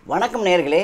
வணக்கம் நேயர்களே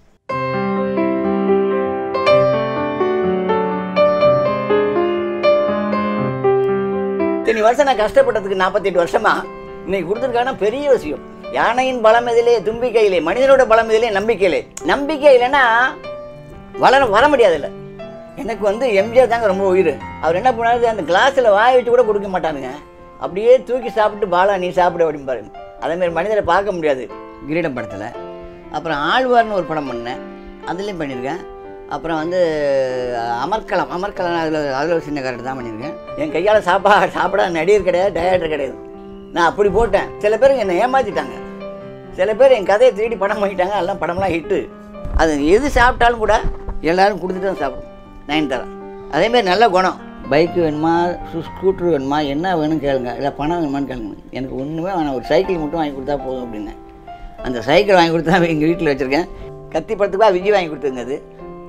இத்தனை வருஷம் நான் கஷ்டப்பட்டதுக்கு நாற்பத்தெட்டு வருஷமா இன்னைக்கு கொடுத்துருக்கான பெரிய விஷயம் யானையின் பலம் எதிலே தும்பிக்கையிலே மனிதனோட பலம் எதிலே நம்பிக்கையிலே நம்பிக்கை இல்லைன்னா வளர வர முடியாதுல்ல எனக்கு வந்து எம்ஜிஆர் தாங்க ரொம்ப உயிர் அவர் என்ன பண்ணாரு அந்த கிளாஸில் வாய வச்சு கூட கொடுக்க மாட்டாருங்க அப்படியே தூக்கி சாப்பிட்டு பாலா நீ சாப்பிடு அப்படிம்பாரு அதேமாதிரி மனிதரை பார்க்க முடியாது கிரீடம் படத்தில் அப்புறம் ஆழ்வார்னு ஒரு படம் பண்ணேன் அதுலேயும் பண்ணியிருக்கேன் அப்புறம் வந்து அமர்கலம் அமர்கலம் அதில் அதில் ஒரு சின்ன கரெக்ட் தான் பண்ணியிருக்கேன் என் கையால் சாப்பா சாப்பிடாத நடிகர் கிடையாது டயட்டர் கிடையாது நான் அப்படி போட்டேன் சில பேர் என்னை ஏமாற்றிட்டாங்க சில பேர் என் கதையை திருடி படம் பண்ணிட்டாங்க எல்லாம் படம்லாம் ஹிட்டு அது எது சாப்பிட்டாலும் கூட எல்லாரும் கொடுத்துட்டு தான் சாப்பிடும் நைன் தரேன் அதேமாதிரி நல்ல குணம் பைக்கு வேணுமா சு- ஸ்கூட்ரு வேணுமா என்ன வேணும் கேளுங்க இல்லை பணம் வேணுமான்னு கேளுங்க எனக்கு ஒன்றுமே வேணாம் ஒரு சைக்கிள் மட்டும் வாங்கி கொடுத்தா போதும் அப்படின்னேன் அந்த சைக்கிள் வாங்கி கொடுத்தா எங்கள் வீட்டில் வச்சுருக்கேன் கத்தி படத்துக்காக விஜய் வாங்கி கொடுத்துருங்க அது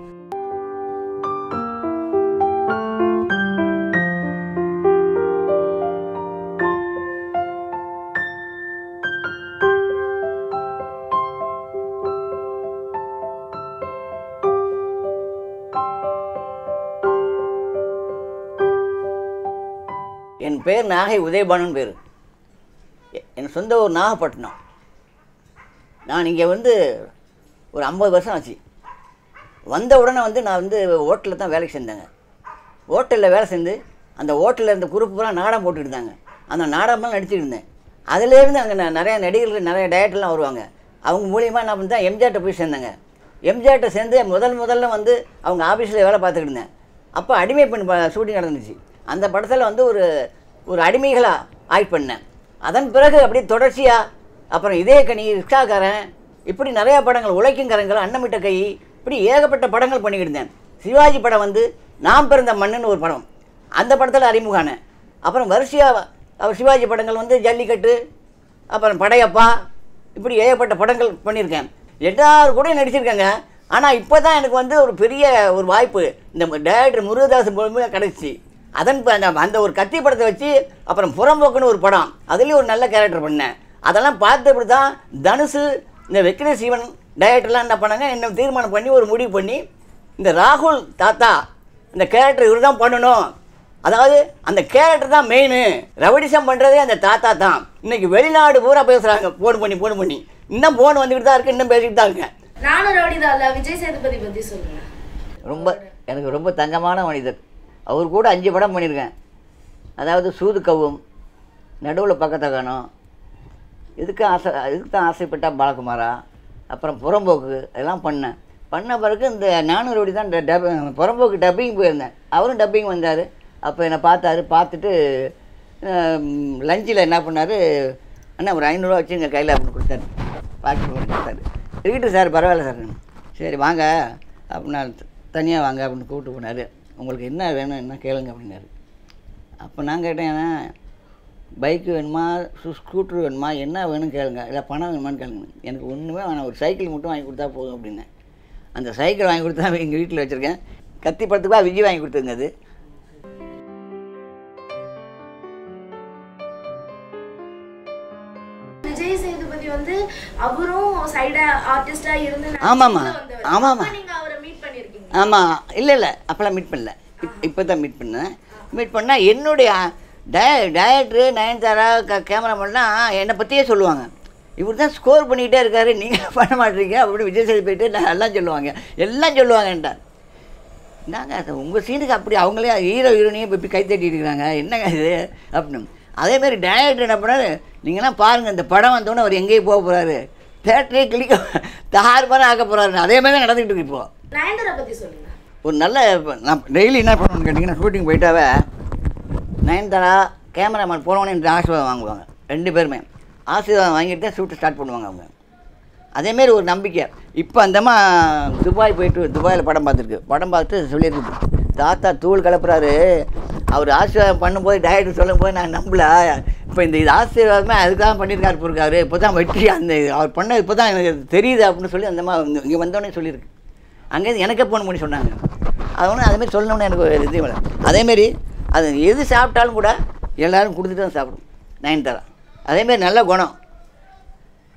என் பேர் நாகை உதயபானன் பேர் எ- என் சொந்த ஊர் நாகப்பட்டினம் நான் இங்கே வந்து ஒரு ஐம்பது வருஷம் ஆச்சு வந்த உடனே வந்து நான் வந்து ஹோட்டலில் தான் வேலைக்கு செஞ்சேங்க ஹோட்டலில் வேலை செஞ்சு அந்த ஹோட்டலில் இருந்த குரூப் பூரா நாடகம் போட்டுட்டு இருந்தாங்க அந்த நாடகமெல்லாம் நடிச்சுட்டு இருந்தேன் அதுலேருந்து அங்கே நான் நிறைய நடிகர்கள் நிறைய டயட்டெல்லாம் வருவாங்க அவங்க மூலியமாக நான் வந்து எம்ஜிஆர்ட்ட போய் சேர்ந்தேங்க எம்ஜிஆர்ட்ட சேர்ந்து முதல் முதல்ல வந்து அவங்க ஆஃபீஸில் வேலை பார்த்துக்கிட்டு இருந்தேன் அப்போ அடிமை பெண் ஷூட்டிங் நடந்துச்சு அந்த படத்தில் வந்து ஒரு ஒரு அடிமைகளாக ஆக்ட் பண்ணேன் அதன் பிறகு அப்படியே தொடர்ச்சியாக அப்புறம் இதே கனி ரிக்ஷாக்காரன் இப்படி நிறையா படங்கள் உழைக்கும் கரங்கள் அன்னமிட்ட கை இப்படி ஏகப்பட்ட படங்கள் பண்ணிக்கிட்டு இருந்தேன் சிவாஜி படம் வந்து நாம் பிறந்த மண்ணுன்னு ஒரு படம் அந்த படத்தில் அறிமுகானேன் அப்புறம் வரிசையாக அவர் சிவாஜி படங்கள் வந்து ஜல்லிக்கட்டு அப்புறம் படையப்பா இப்படி ஏகப்பட்ட படங்கள் பண்ணியிருக்கேன் எல்லாரும் கூட நடிச்சிருக்கேங்க ஆனால் இப்போ தான் எனக்கு வந்து ஒரு பெரிய ஒரு வாய்ப்பு இந்த டேரக்டர் முருகதாஸ் மூலமாக கிடச்சி அதன் ப- அந்த அந்த ஒரு கத்தி படத்தை வச்சு அப்புறம் புறம்போக்குன்னு ஒரு படம் அதுலேயும் ஒரு நல்ல கேரக்டர் பண்ணேன் அதெல்லாம் பார்த்தபடி தான் தனுஷு இந்த வெக்கிர சிவன் டைரக்டர்லாம் என்ன பண்ணாங்க என்ன தீர்மானம் பண்ணி ஒரு முடிவு பண்ணி இந்த ராகுல் தாத்தா இந்த கேரக்டர் இவர் தான் பண்ணணும் அதாவது அந்த கேரக்டர் தான் மெயின் ரவடிசம் பண்ணுறதே அந்த தாத்தா தான் இன்னைக்கு வெளிநாடு பூரா பேசுகிறாங்க ஃபோன் பண்ணி ஃபோன் பண்ணி இன்னும் ஃபோன் வந்துக்கிட்டு தான் இருக்கு இன்னும் பேசிக்கிட்டு தான் இருக்கேன் நானும் ரவுடிதான் இல்ல விஜய் சேதுபதி பத்தி சொல்லுங்க ரொம்ப எனக்கு ரொம்ப தங்கமான மனிதர் அவர் கூட அஞ்சு படம் பண்ணியிருக்கேன் அதாவது சூது கவும் நடுவில் பக்கத்தை காணும் இதுக்கு ஆசை இதுக்கு தான் ஆசைப்பட்டா பாலகுமாரா அப்புறம் புறம்போக்கு இதெல்லாம் பண்ணேன் பண்ண பிறகு இந்த நானூறு தான் இந்த டப் புறம்போக்கு டப்பிங் போயிருந்தேன் அவரும் டப்பிங் வந்தார் அப்போ என்னை பார்த்தாரு பார்த்துட்டு லஞ்சில் என்ன பண்ணார் அண்ணா ஒரு ஐநூறுரூவா வச்சுங்க கையில் அப்படின்னு கொடுத்தாரு பாக்கெட் பண்ணி கொடுத்தாரு இருக்கட்டும் சார் பரவாயில்ல சார் சரி வாங்க அப்படின்னா தனியாக வாங்க அப்படின்னு கூப்பிட்டு போனார் உங்களுக்கு என்ன வேணும் என்ன கேளுங்க அப்படின்னாரு அப்போ நான் கேட்டேன் பைக்கு வேணுமா சு- ஸ்கூட்ரு வேணுமா என்ன வேணும் கேளுங்க இல்லை பணம் வேணுமான்னு கேளுங்க எனக்கு ஒன்றுமே வேணாம் ஒரு சைக்கிள் மட்டும் வாங்கி கொடுத்தா போதும் அப்படின்னேன் அந்த சைக்கிள் வாங்கி கொடுத்தா எங்கள் வீட்டில் வச்சுருக்கேன் கத்தி படத்துக்காக விஜய் வாங்கி கொடுத்துருங்க அது விஜய் சேதுபதி வந்து அவரும் சைடா ஆர்டிஸ்டா இருந்து நடிச்சு ஆமாம்மா. உள்ள வந்தவர். ஆமாம்மா. அப்ப நீங்க அவரை மீட் பண்ணிருக்கீங்க ஆமாம் இல்லை இல்லை அப்போல்லாம் மீட் பண்ணல இப் இப்போ தான் மீட் பண்ணேன் மீட் பண்ணால் என்னுடைய டய டயட்ரு நயன்தாரா க கேமராமேன்லாம் என்னை பற்றியே சொல்லுவாங்க இவர் தான் ஸ்கோர் பண்ணிக்கிட்டே இருக்காரு நீங்கள் பண்ண மாட்டீங்க அப்படி விஜய் சேது போயிட்டு நான் எல்லாம் சொல்லுவாங்க எல்லாம் சொல்லுவாங்கன்ட்டார் என்னங்க அது உங்கள் சீனுக்கு அப்படி அவங்களே ஹீரோ ஹீரோனையும் இப்போ இப்படி கை தட்டிட்டு இருக்கிறாங்க என்னங்க இது அப்படின்னு அதேமாரி டேரக்டர் என்ன பண்ணாரு நீங்களாம் பாருங்கள் இந்த படம் வந்தோடனே அவர் எங்கேயும் போக போகிறாரு தேட்டரே கிளிக்க தார் மாதிரி ஆக்க போகிறாரு அதே மாதிரி தான் நடந்துக்கிட்டு இருக்கு இப்போது நயன்தாரா பத்தி சொல்லுங்க ஒரு நல்ல இப்ப நான் டெய்லி என்ன பண்ணுவேன்னு கேட்டிங்கன்னா ஷூட்டிங் போயிட்டாவே நயன்தாரா கேமராமேன் போனவொடனே எனக்கு ஆசீர்வாதம் வாங்குவாங்க ரெண்டு பேருமே ஆசீர்வாதம் வாங்கிட்டு தான் ஷூட்டு ஸ்டார்ட் பண்ணுவாங்க அவங்க அதேமாரி ஒரு நம்பிக்கை இப்போ அந்தம்மா துபாய் போயிட்டு துபாயில் படம் பார்த்துருக்கு படம் பார்த்துட்டு சொல்லியிருக்கு தாத்தா தூள் கலப்புறாரு அவர் ஆசீர்வாதம் பண்ணும்போது டயட் சொல்லும்போது நான் நம்பல இப்போ இந்த இது ஆசீர்வாதமே அதுக்காக பண்ணியிருக்காரு போயிருக்காரு இப்போ தான் வெற்றி அந்த அவர் பண்ண இப்போ தான் எனக்கு தெரியுது அப்படின்னு சொல்லி அந்தம்மா இங்கே வந்தோடனே சொல்லியிருக்கு அங்கேருந்து எனக்கே ஃபோன் பண்ணி சொன்னாங்க அது ஒன்று அதேமாரி சொல்லணும்னு எனக்கு ஒரு இது இல்லை அதேமாரி அது எது சாப்பிட்டாலும் கூட எல்லாரும் கொடுத்துட்டு தான் சாப்பிடும் நயன்தாரா அதேமாரி நல்ல குணம்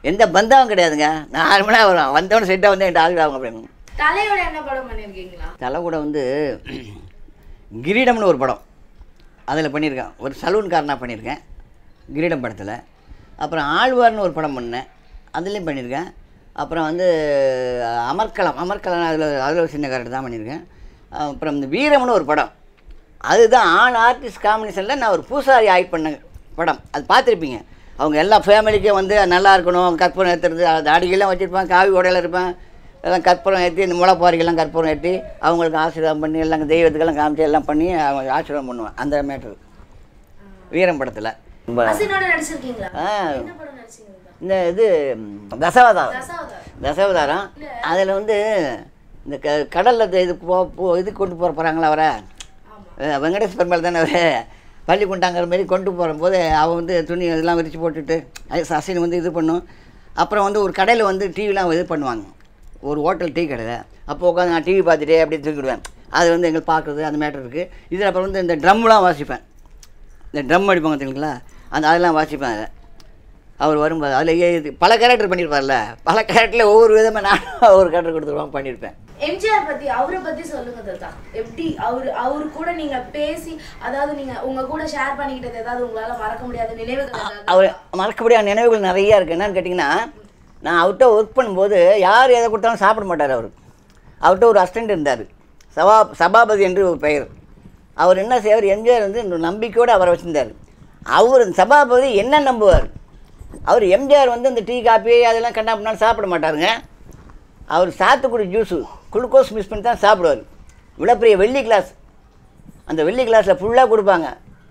எந்த பந்தமும் கிடையாதுங்க நார்மலாக வரும் வந்தவொடனே செட்டாக வந்து என்கிட்ட ஆகுது அவங்க அப்படின்னு தலையோட என்ன படம் பண்ணிருக்கீங்களா தலை கூட வந்து கிரீடம்னு ஒரு படம் அதில் பண்ணியிருக்கேன் ஒரு சலூன்காரனாக பண்ணியிருக்கேன் கிரீடம் படத்தில் அப்புறம் ஆழ்வார்னு ஒரு படம் பண்ணேன் அதுலேயும் பண்ணியிருக்கேன் அப்புறம் வந்து அமர்கலம் அமர்கலம் அதில் அதில் ஒரு சின்ன கேரக்டர் தான் பண்ணியிருக்கேன் அப்புறம் இந்த வீரம்னு ஒரு படம் அதுதான் ஆல் ஆர்டிஸ்ட் காம்பினேஷனில் நான் ஒரு பூசாரி ஆக்ட் பண்ண படம் அது பார்த்துருப்பீங்க அவங்க எல்லா ஃபேமிலிக்கும் வந்து நல்லா இருக்கணும் கற்பூரம் ஏற்றுறது தாடிகள்லாம் வச்சுருப்பான் காவி உடையில இருப்பேன் எல்லாம் கற்பூரம் ஏற்றி இந்த முளைப்பாரிகள்லாம் கற்பூரம் ஏற்றி அவங்களுக்கு ஆசீர்வாதம் பண்ணி எல்லாம் தெய்வத்துக்கெல்லாம் காமிச்சு எல்லாம் பண்ணி அவங்க ஆசீர்வாதம் பண்ணுவேன் அந்த மேட்ரு வீரம் படத்தில் ரொம்ப அசினோட நடிச்சிருக்கீங்களா ஆ, என்ன படம் நடிச்சீங்க இந்த இது ம், தசாவதாரம் தசாவதாரம் தசாவதாரம் அதில் வந்து இந்த க கடலில் இது போ போ- இது கொண்டு போகிற போகிறாங்களா அவரை ஆமா அஹ் வெங்கடேஷ் பெருமாள் தானே அவர் பள்ளி கொண்டாங்கிற மாதிரி கொண்டு போகும்போது அவன் வந்து துணி இதெல்லாம் விரித்து போட்டுட்டு அது அசின் வந்து இது பண்ணும் அப்புறம் வந்து ஒரு கடையில் வந்து டிவிலாம் இது பண்ணுவாங்க ஒரு ஹோட்டல் டீ கடையில் அப்போ உட்காந்து நான் டிவி பார்த்துட்டே அப்படியே தூக்கிடுவேன் அது வந்து எங்களுக்கு பார்க்குறது அந்த மேட்டர் இருக்குது இதில் அப்புறம் வந்து இந்த ட்ரம்லாம் வாசிப்பேன் இந்த ட்ரம் அடிப்பாங்க தெரியுங்களா அந்த அதெல்லாம் வாசிப்பேன் அதை அவர் வரும்போது அதில் பல கேரக்டர் பண்ணியிருப்பார்ல பல கேரக்டரில் ஒவ்வொரு விதமாக நான் ஒவ்வொரு கேரக்டர் கொடுத்துருவாங்க பண்ணியிருப்பேன் எம்ஜிஆர் பத்தி அவரை பத்தி சொல்லுங்க தாத்தா எப்படி அவரு அவரு கூட நீங்க பேசி அதாவது நீங்க உங்க கூட ஷேர் பண்ணிக்கிட்டது ஏதாவது உங்களால மறக்க முடியாத நினைவுகள் ஏதாவது அவர் மறக்க முடியாத நினைவுகள் நிறையா இருக்குது என்னன்னு கேட்டிங்கன்னா நான் அவர்கிட்ட ஒர்க் பண்ணும்போது யார் எதை கொடுத்தாலும் சாப்பிட மாட்டார் அவர் அவர்கிட்ட ஒரு அசிஸ்டண்ட் இருந்தார் சபா சபாபதி என்று ஒரு பெயர் அவர் என்ன செய்வார் எம்ஜிஆர் வந்து இந்த நம்பிக்கையோடு அவரை வச்சுருந்தார் அவர் இந்த சபாபதி என்ன நம்புவார் அவர் எம்ஜிஆர் வந்து இந்த டீ காப்பி அதெல்லாம் கண்டா பண்ணாலும் சாப்பிட மாட்டாருங்க அவர் சாத்துக்குடி ஜூஸு குளுக்கோஸ் மிஸ் பண்ணி தான் சாப்பிடுவார் இவ்வளோ பெரிய வெள்ளி கிளாஸ் அந்த வெள்ளி கிளாஸில் ஃபுல்லாக கொடுப்பாங்க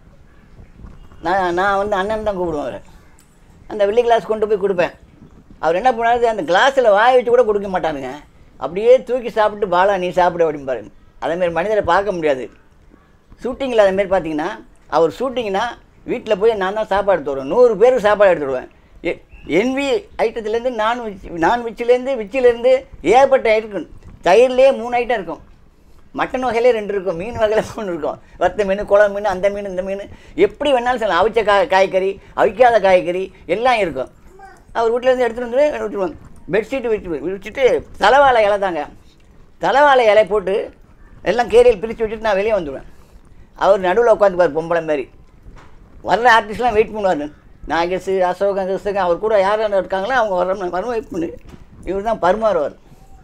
நான் நான் வந்து அண்ணன் தான் கூப்பிடுவேன் அவரை அந்த வெள்ளி கிளாஸ் கொண்டு போய் கொடுப்பேன் அவர் என்ன பண்ணாரு அந்த கிளாஸில் வாய வச்சு கூட கொடுக்க மாட்டாருங்க அப்படியே தூக்கி சாப்பிட்டு பாலா நீ சாப்பிடு அப்படிம்பாரு அதேமாரி மனிதரை பார்க்க முடியாது ஷூட்டிங்கில் அதேமாரி பார்த்தீங்கன்னா அவர் ஷூட்டிங்னா வீட்டில் போய் நான் தான் சாப்பாடு எடுத்து வருவேன் நூறு பேருக்கு சாப்பாடு எடுத்து வருவேன் எ- என்வி ஐட்டத்துலேருந்து நான் விச் நான் விச்சிலேருந்து விச்சிலேருந்து ஏகப்பட்ட ஐட்டம் இருக்கும் தயிர்லேயே மூணு ஐட்டம் இருக்கும் மட்டன் வகையிலே ரெண்டு இருக்கும் மீன் வகையில் மூணு இருக்கும் வத்த மீன் குளம் மீன் அந்த மீன் இந்த மீன் எப்படி வேணாலும் சொல்லலாம் அவிச்ச காய் காய்கறி அவிக்காத காய்கறி எல்லாம் இருக்கும் அவர் வீட்டிலேருந்து எடுத்துகிட்டு வந்து விட்டுருவாங்க பெட்ஷீட்டு விட்டு விரிச்சிட்டு தலைவாழை இலை தாங்க தலைவாழை இலை போட்டு எல்லாம் கேரியல் பிரித்து வச்சுட்டு நான் வெளியே வந்துடுவேன் அவர் நடுவில் உட்காந்துப்பார் பொம்பளை மாதிரி வர்ற ஆர்டிஸ்ட்லாம் வெயிட் பண்ணுவார் நாகேஷ் அசோகன் கிருஷ்ணன் அவர் கூட யார் யார் இருக்காங்களோ அவங்க வர வரும் வெயிட் பண்ணு இவர் தான் பரிமாறுவார்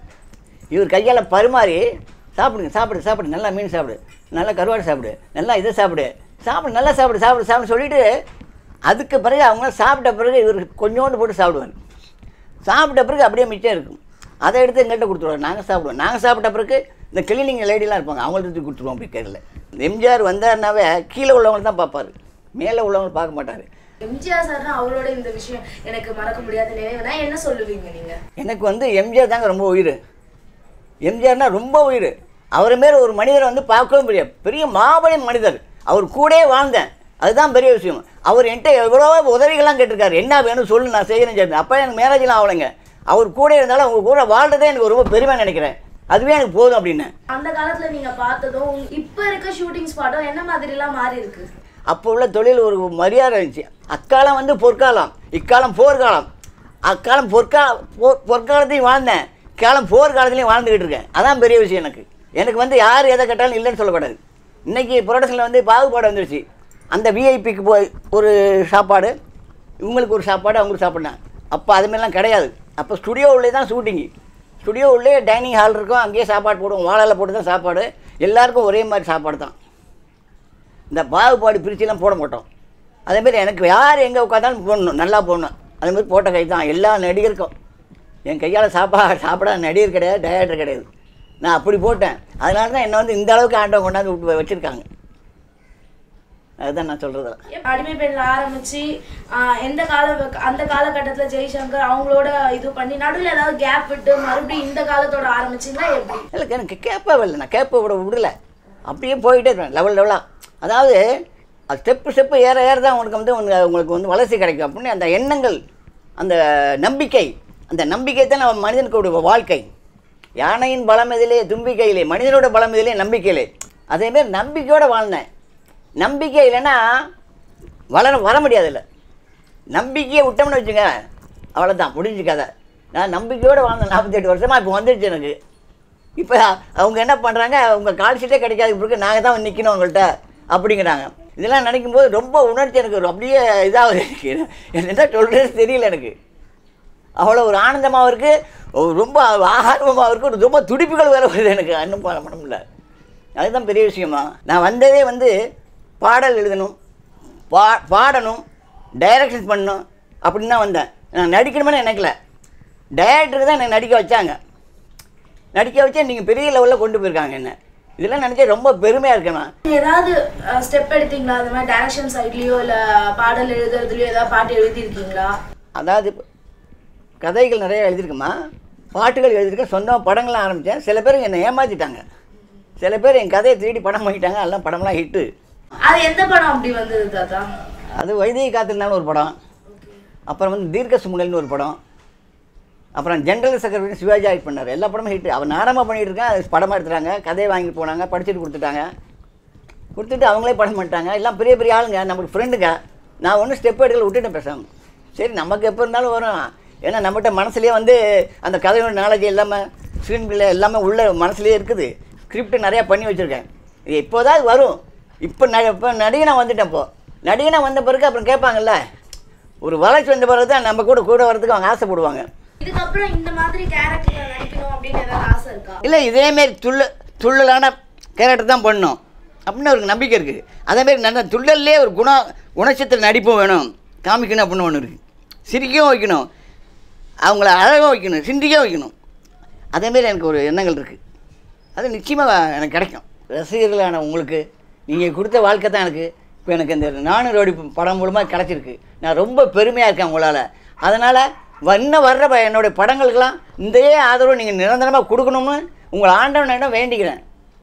இவர் கையால் பரிமாறி சாப்பிடுங்க சாப்பிடு சாப்பிடு நல்லா மீன் சாப்பிடு நல்லா கருவாடு சாப்பிடு நல்லா இதை சாப்பிடு சாப்பிடு நல்லா சாப்பிடு சாப்பிடு சாப்பிடு சொல்லிவிட்டு அதுக்கு பிறகு அவங்க சாப்பிட்ட பிறகு இவர் கொஞ்சோண்டு போட்டு சாப்பிடுவார் சாப்பிட்ட பிறகு அப்படியே மிச்சம் இருக்கும் அதை எடுத்து எங்கள்கிட்ட கொடுத்துருவாரு நாங்கள் சாப்பிடுவோம் நாங்கள் சாப்பிட்ட பிறகு இந்த கிளீனிங் லேடிலாம் இருப்பாங்க அவங்கள்ட்ட தூக்கி கொடுத்துருவோம் அப்படி கையில் எம்ஜிஆர் வந்தாருனாவே கீழே உள்ளவங்க தான் பார்ப்பாரு மேலே உள்ளவங்க பார்க்க மாட்டார் எம்ஜிஆர் சார்னா அவரோட இந்த விஷயம் எனக்கு மறக்க முடியாத நினைவுனா என்ன சொல்லுவீங்க நீங்க எனக்கு வந்து எம்ஜிஆர் தாங்க ரொம்ப உயிர் எம்ஜிஆர்னா ரொம்ப உயிர் அவரை மாரி ஒரு மனிதரை வந்து பார்க்கவும் பெரிய பெரிய மாபெரும் மனிதர் அவர் கூடயே வாழ்ந்தேன் அதுதான் பெரிய விஷயம் அவர் என்கிட்ட எவ்வளோ உதவிகள்லாம் கேட்டிருக்காரு என்ன வேணும் சொல்லு நான் செய்கிறேன் சரி அப்போ எனக்கு மேரேஜ்லாம் ஆகலைங்க அவர் கூட இருந்தாலும் அவங்க கூட வாழ்றதே எனக்கு ரொம்ப பெருமை நினைக்கிறேன் அதுவே எனக்கு போதும் அப்படின்னு அந்த காலத்துல நீங்க பார்த்ததும் இப்ப இருக்க ஷூட்டிங் ஸ்பாட்டும் என்ன மாதிரி எல்லாம் மாறி இருக்கு அப்போ உள்ள தொழில் ஒரு மரியாதை இருந்துச்சு அக்காலம் வந்து பொற்காலம் இக்காலம் போர்க்காலம் அக்காலம் பொற்கா போர் பொற்காலத்தையும் வாழ்ந்தேன் காலம் போர்க்காலத்துலையும் வாழ்ந்துக்கிட்டு இருக்கேன் அதான் பெரிய விஷயம் எனக்கு எனக்கு வந்து யார் எதை கேட்டாலும் இல்லைன்னு சொல்லக்கூடாது இன்றைக்கி ப்ரொடக்ஷனில் வந்து பாகுபாடு வந்துருச்சு அந்த விஐபிக்கு போய் ஒரு சாப்பாடு இவங்களுக்கு ஒரு சாப்பாடு அவங்களுக்கு சாப்பிட்னா அப்போ அதுமாரிலாம் கிடையாது அப்போ ஸ்டுடியோ உள்ளே தான் ஷூட்டிங்கு ஸ்டுடியோ உள்ளே டைனிங் ஹால் இருக்கும் அங்கேயே சாப்பாடு போடுவோம் வாழை போட்டு தான் சாப்பாடு எல்லாருக்கும் ஒரே மாதிரி சாப்பாடு தான் இந்த பாகுபாடு பிரிச்சுலாம் போட மாட்டோம் அதேமாரி எனக்கு யார் எங்கே உட்காந்தாலும் போடணும் நல்லா போடணும் அதேமாதிரி போட்ட கை தான் எல்லா நடிகருக்கும் என் கையால் சாப்பா சாப்பிடாத நடிகர் கிடையாது டயரக்டர் கிடையாது நான் அப்படி போட்டேன் அதனால தான் என்னை வந்து இந்த அளவுக்கு ஆண்டவன் கொண்டாந்து விட்டு வச்சுருக்காங்க அதுதான் நான் சொல்கிறது அடிமை பெண்ல ஆரம்பிச்சு ஆஹ், எந்த கால அந்த காலகட்டத்துல ஜெய்சங்கர் அவங்களோட இது பண்ணி நடுவுல ஏதாவது கேப் விட்டு மறுபடியும் இந்த காலத்தோட ஆரம்பிச்சீங்கன்னா எப்படி இல்லை எனக்கு கேட்பவே இல்லை நான் கேட்ப விட விடல அப்படியே போயிட்டே இருப்பேன் லெவல் லெவலாக அதாவது ஸ்டெப்பு ஸ்டெப்பு ஏற ஏற தான் உங்களுக்கு வந்து உங்க- உங்களுக்கு வந்து வளர்ச்சி கிடைக்கும் அப்படின்னு அந்த எண்ணங்கள் அந்த நம்பிக்கை அந்த நம்பிக்கை தான் நம்ம மனிதனுக்கு ஒரு வாழ்க்கை யானையின் பலம் இதிலே தும்பிக்கையிலே மனிதனோட பலம் இதிலே நம்பிக்கையிலே அதேமாரி நம்பிக்கையோடு வாழ்ந்தேன் நம்பிக்கை இல்லைன்னா வளர வர முடியாதுல்ல நம்பிக்கையை விட்டோம்னு வச்சுங்க அவ்வளோதான் முடிஞ்சு கதை நான் நம்பிக்கையோடு வாழ்ந்த நாற்பத்தெட்டு வருஷமாக இப்போ வந்துடுச்சு எனக்கு இப்போ அவங்க என்ன பண்ணுறாங்க அவங்க கால் ஷீட்டே கிடைக்காது பிறகு நாங்கள் தான் வந்து நிற்கணும் அவங்கள்ட்ட அப்படிங்கிறாங்க இதெல்லாம் நினைக்கும் போது ரொம்ப உணர்ச்சி எனக்கு ஒரு அப்படியே இதாகுது எனக்கு என்ன சொல்கிறது தெரியல எனக்கு அவ்வளோ ஒரு ஆனந்தமாகவும் இருக்குது ரொம்ப ஆர்வமாகவும் இருக்குது ஒரு ரொம்ப துடிப்புகள் வேறு வருது எனக்கு இன்னும் பண்ண முடியல அதுதான் பெரிய விஷயமா நான் வந்ததே வந்து பாடல் எழுதணும் பா பாடணும் டைரக்ஷன் பண்ணணும் அப்படின்னு தான் வந்தேன் நான் நடிக்கணுமே நினைக்கல டைரக்டருக்கு தான் என்னை நடிக்க வச்சாங்க நடிக்க வச்சு நீங்கள் பெரிய லெவலில் கொண்டு போயிருக்காங்க என்ன இதெல்லாம் நினச்சா ரொம்ப பெருமையாக இருக்கேன் நான் ஏதாவது ஸ்டெப் எடுத்தீங்களா அந்த மாதிரி டைரக்ஷன் சைட்லயோ இல்ல பாடல் எழுதுறதுலயோ ஏதாவது பாட்டு எழுதியிருக்கீங்களா அதாவது இப்ப கதைகள் நிறைய எழுதியிருக்கேம்மா பாட்டுகள் எழுதியிருக்கேன் சொந்தமாக படங்கள்லாம் ஆரம்பித்தேன் சில பேர் என்னை ஏமாற்றிட்டாங்க சில பேர் என் கதையை திருடி படம் பண்ணிட்டாங்க எல்லாம் படம்லாம் ஹிட்டு அது எந்த படம் அப்படி வந்தது தாத்தா அது வைத்திய காத்திருந்தாலும் ஒரு படம் அப்புறம் வந்து தீர்க்க சுமங்கல்னு ஒரு படம் அப்புறம் ஜென்ரல் செக்ரட்டரி சிவாஜி ஆக்ட் பண்ணார் எல்லா படமும் ஹிட் அவர் நாடகமாக பண்ணிட்டு இருக்கேன் அது படமாக எடுத்துட்டாங்க கதையை வாங்கி போனாங்க படிச்சுட்டு கொடுத்துட்டாங்க கொடுத்துட்டு அவங்களே படம் பண்ணிட்டாங்க எல்லாம் பெரிய பெரிய ஆளுங்க நமக்கு ஃப்ரெண்டுங்க நான் ஒன்றும் ஸ்டெப் எடுக்கல விட்டுட்டேன் பேசாமல் சரி நமக்கு எப்போ இருந்தாலும் வரும் ஏன்னா நம்மகிட்ட மனசுலேயே வந்து அந்த கதையோட நாலேஜ் எல்லாமே ஸ்க்ரீன் பிள்ளை எல்லாமே உள்ள மனசுலேயே இருக்குது ஸ்கிரிப்ட் நிறையா பண்ணி வச்சுருக்கேன் இது இப்போதான் அது வரும் இப்போ ந இப்போ நடிகனாக வந்துட்டேன் இப்போ நடிகனாக வந்த பிறகு அப்புறம் கேட்பாங்கல்ல ஒரு வளர்ச்சி வந்த பிறகு தான் நம்ம கூட கூட வர்றதுக்கு அவங்க ஆசைப்படுவாங்க இதுக்கப்புறம் இந்த மாதிரி கேரக்டர்ல நடிக்கணும் அப்படின்னு ஏதாவது ஆசை இருக்கா இல்லை இதேமாரி துள்ள துள்ளலான கேரக்டர் தான் பண்ணணும் அப்படின்னு ஒரு நம்பிக்கை இருக்குது அதேமாரி நல்ல துள்ளல்லே ஒரு குண குணச்சித்திர நடிப்பும் வேணும் காமிக்கணும் அப்படின்னு ஒன்று இருக்குது சிரிக்கவும் வைக்கணும் அவங்கள அழகவும் வைக்கணும் சிந்திக்கவும் வைக்கணும் அதேமாரி எனக்கு ஒரு எண்ணங்கள் இருக்குது அது நிச்சயமாக எனக்கு கிடைக்கும் ரசிகர்களான உங்களுக்கு நீங்கள் கொடுத்த வாழ்க்கை தான் எனக்கு இப்போ எனக்கு இந்த நானூறு ரோடி படம் மூலமாக கிடச்சிருக்கு நான் ரொம்ப பெருமையாக இருக்கேன் உங்களால் அதனால் இன்னும் வர்ற ப- என்னுடைய படங்களுக்கெல்லாம் இதையே ஆதரவு நீங்கள் நிரந்தரமாக கொடுக்கணும்னு உங்களை ஆண்டவனிடம் வேண்டிக்கிறேன்